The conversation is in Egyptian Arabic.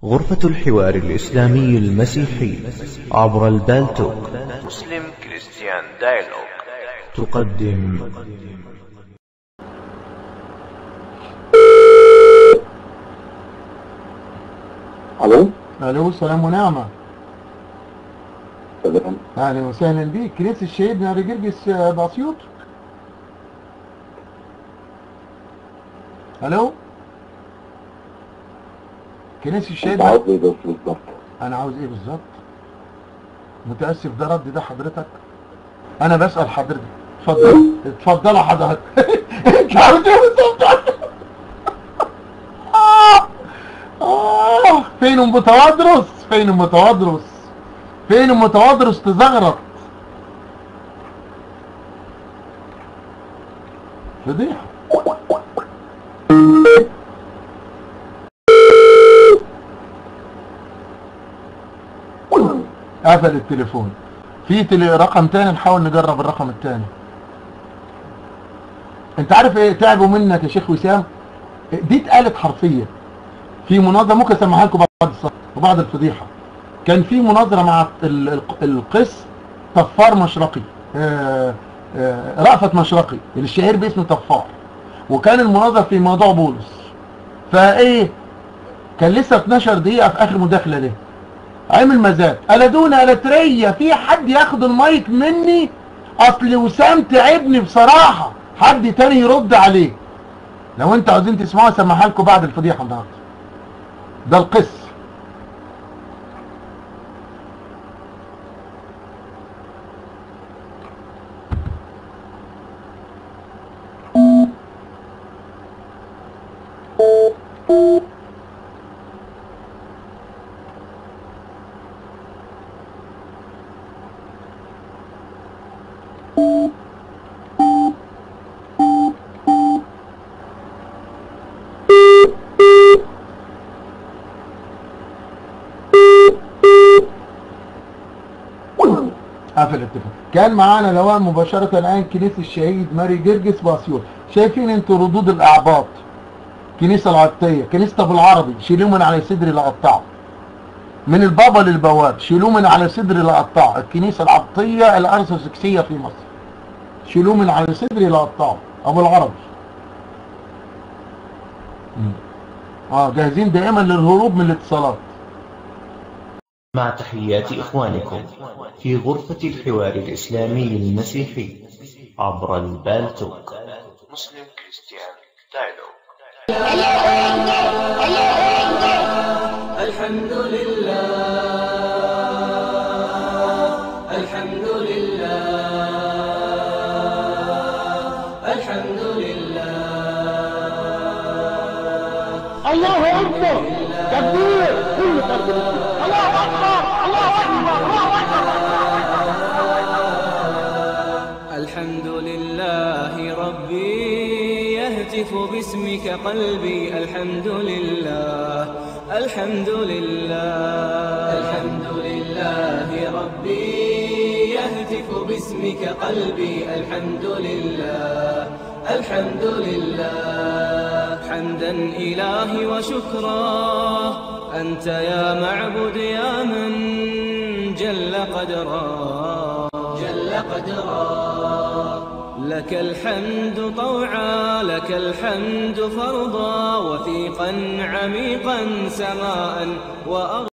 غرفة الحوار الإسلامي المسيحي عبر البالتوك مسلم كريستيان دايلوج تقدم الو الو سلام ونعمة سلام اهلا وسهلا بيك كنيسة الشهيد ناري جرجس آه، باسيوط الو كنيسة الشهيد انت عاوز ايه بس بالظبط انا عاوز ايه بالظبط متاسف ده رد ده حضرتك انا بسال حضرتك اتفضل اتفضل حضرتك انت عاوز ايه بالظبط آه. آه. فين ام تودرس فين ام تودرس فين ام تودرس تزغرط فضيحه قفل التليفون في تلي رقم تاني نحاول نجرب الرقم التاني انت عارف ايه تعبوا منك يا شيخ وسام دي اتقالت حرفيا في مناظره ممكن اسمعها لكم بعد الصلاة وبعد الفضيحه كان في مناظره مع ال- ال- القس طفار مشرقي آه، آه، رأفت مشرقي الشهير باسم طفار وكان المناظره في موضوع بولس فايه كان لسه 12 دقيقه في اخر مداخله ليه عمل مزاد ألدونا ألترية في حد ياخد المايك مني اصل وسام تعبني بصراحة حد تاني يرد عليه لو انت عاوزين تسمعوا سمعها لكم بعد الفضيحة النهارده ده القس قفل التليفون كان معانا لواء مباشرة الآن كنيسة الشهيد ماري جرجس باسيوط شايفين انتوا ردود الأعباط كنيسة العطية كنيسة أبو العربي شيلوه من على صدري لأقطعه من البابا للبواب شيلوه من على صدري لأقطعه الكنيسة العطية الأرثوذكسية في مصر شيلوه من على صدري لأقطعه أبو العربي مم. اه جاهزين دائما للهروب من الاتصالات مع تحيات إخوانكم في غرفة الحوار الإسلامي المسيحي عبر البالتوك مسلم كريستيان دايلوج الحمد لله الحمد لله الحمد لله الله اكبر تكبير كل تكبير الله اكبر الله اكبر الله اكبر الحمد لله ربي يهتف باسمك قلبي الحمد لله الحمد لله الحمد لله ربي يهتف باسمك قلبي الحمد لله الحمد لله حمدا إلهي وشكرا أنت يا معبد يا من جل قدرا جل قدرا لك الحمد طوعا لك الحمد فرضا وثيقا عميقا سماء وأرضا